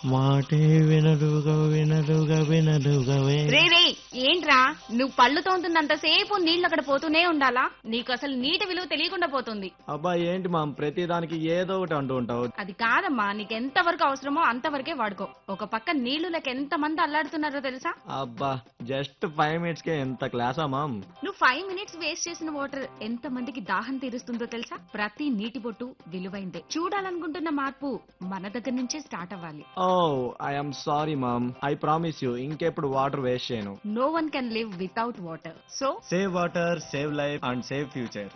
మాటే వినరుగా వినరుగా వినరుగవే రే రే ఏంట్రా నువ్వు పళ్ళు తోముతున్నంతసేపు నీళ్ళు అక్కడ పోతూనే ఉండాలా నీకు అసలు నీటి విలువ తెలియకుండా పోతుంది అబ్బా ఏంటి మామ్ ప్రతి దానికి ఏదో ఒకటి అంటూ ఉంటావు అది కాదమ్మా నీకు ఎంత వరకు అవసరమో అంతవరకే వాడుకో ఒక పక్క నీళ్లు లేక ఎంత మంది అల్లాడుతున్నారో తెలుసా అబ్బా జస్ట్ ఫైవ్ మినిట్స్ కే ఎంత క్లాసా మామ్ నువ్వు ఫైవ్ మినిట్స్ వేస్ట్ చేసిన వాటర్ ఎంత మందికి దాహం తీరుస్తుందో తెలుసా ప్రతి నీటి బొట్టు విలువైందే చూడాలనుకుంటున్న మార్పు మన దగ్గర నుంచే స్టార్ట్ అవ్వాలి oh I'm sorry ma'am I promise you ఇంకెప్పుడు వాటర్ వేస్ట్ చేయను no one can live without water so save water save life and save future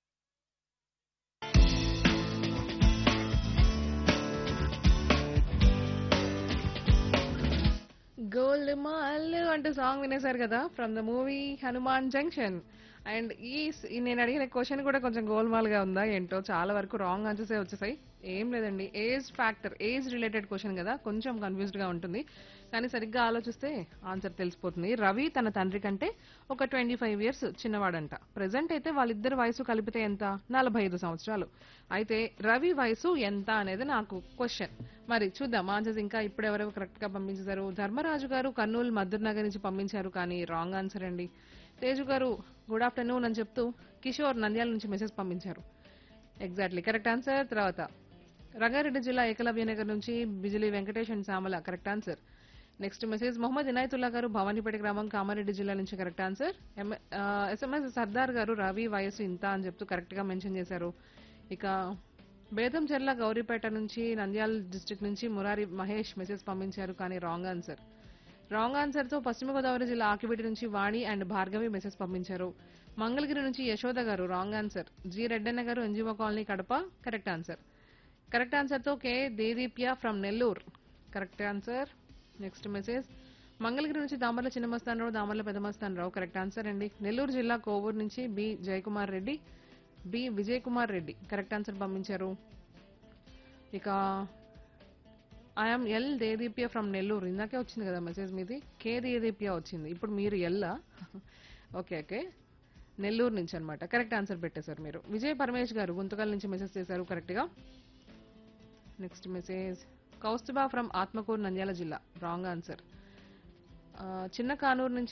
గోల్డ్ మాల్ అంటూ సాంగ్ వినేశారు కదా from the movie Hanuman junction and ఈ స్- ఈ నేను అడిగిన క్వశ్చన్ కూడా కొంచెం గోల్మాల్ గా ఉందా ఏంటో చాలా వరకు రాంగ్ ఆన్సర్స్ వచ్చేసాయి ఏం లేదండి age factor age related question కదా కొంచెం కన్ఫ్యూజ్డ్ గా ఉంటుంది కానీ సరిగ్గా ఆలోచిస్తే ఆన్సర్ తెలిసిపోతుంది రవి తన తండ్రి కంటే ఒక ట్వంటీ ఫైవ్ ఇయర్స్ చిన్నవాడంట ప్రెసెంట్ అయితే వాళ్ళిద్దరి వయసు కలిపితే ఎంత నలభై ఐదు సంవత్సరాలు అయితే రవి వయసు ఎంత అనేది నాకు క్వశ్చన్ మరి చూద్దాం ఆన్సర్స్ ఇంకా ఇప్పుడు ఎవరెవరు కరెక్ట్ గా పంపించారు ధర్మరాజు గారు కర్నూలు మద్దూర్ నగర్ నుంచి పంపించారు కానీ రాంగ్ ఆన్సర్ అండి తేజు గారు గుడ్ ఆఫ్టర్నూన్ అని చెప్తూ కిషోర్ నంద్యాల నుంచి మెసేజ్ పంపించారు ఎగ్జాక్ట్లీ కరెక్ట్ ఆన్సర్ తర్వాత రంగారెడ్డి జిల్లా ఏకలవ్య నగర్ నుంచి Bijili Venkatesh and Samala correct answer next message Mohammed Inayatullah గారు భవానీపేట గ్రామం కామారెడ్డి జిల్లా నుంచి కరెక్ట్ ఆన్సర్ ఎస్ఎంఎస్ సర్దార్ గారు రవి వయసు ఇంత అని చెప్తూ కరెక్ట్ గా మెన్షన్ చేశారు ఇక బేదంచెర్ల గౌరీపేట నుంచి నంద్యాల డిస్ట్రిక్ట్ నుంచి మురారి మహేష్ మెసేజ్ పంపించారు కానీ రాంగ్ ఆన్సర్ రాంగ్ ఆన్సర్ తో పశ్చిమ గోదావరి జిల్లా ఆకివీటి నుంచి వాణి అండ్ భార్గవి మెసేజ్ పంపించారు మంగళగిరి నుంచి యశోద గారు రాంగ్ ఆన్సర్ జి రెడ్డన్న గారు N G O colony Kadapa correct answer correct answer తో K Dedeepya from Nellore correct answer next message Mangalagiri నుంచి దామర్ల చిన్నమస్తానరావు దామర్ల పెద్దమస్తానరావు కరెక్ట్ ఆన్సర్ అండి నెల్లూరు జిల్లా కోవూరు నుంచి B Jayakumar Reddy B Vijay Kumar Reddy correct answer పంపించారు ఇక I'm L Dedeepya from Nellore ఇందాకే వచ్చింది కదా మెసేజ్ మీది కే దేదీప్య వచ్చింది ఇప్పుడు మీరు ఎల్లా ఓకే ఓకే నెల్లూరు నుంచి అన్నమాట కరెక్ట్ ఆన్సర్ పెట్టేశారు మీరు విజయ్ పరమేష్ గారు గుంతకల్ నుంచి మెసేజ్ చేశారు కరెక్ట్గా next message Kaustubha from Atmakur Nandyal జిల్లా రాంగ్ ఆన్సర్ చిన్న కానూరు నుంచి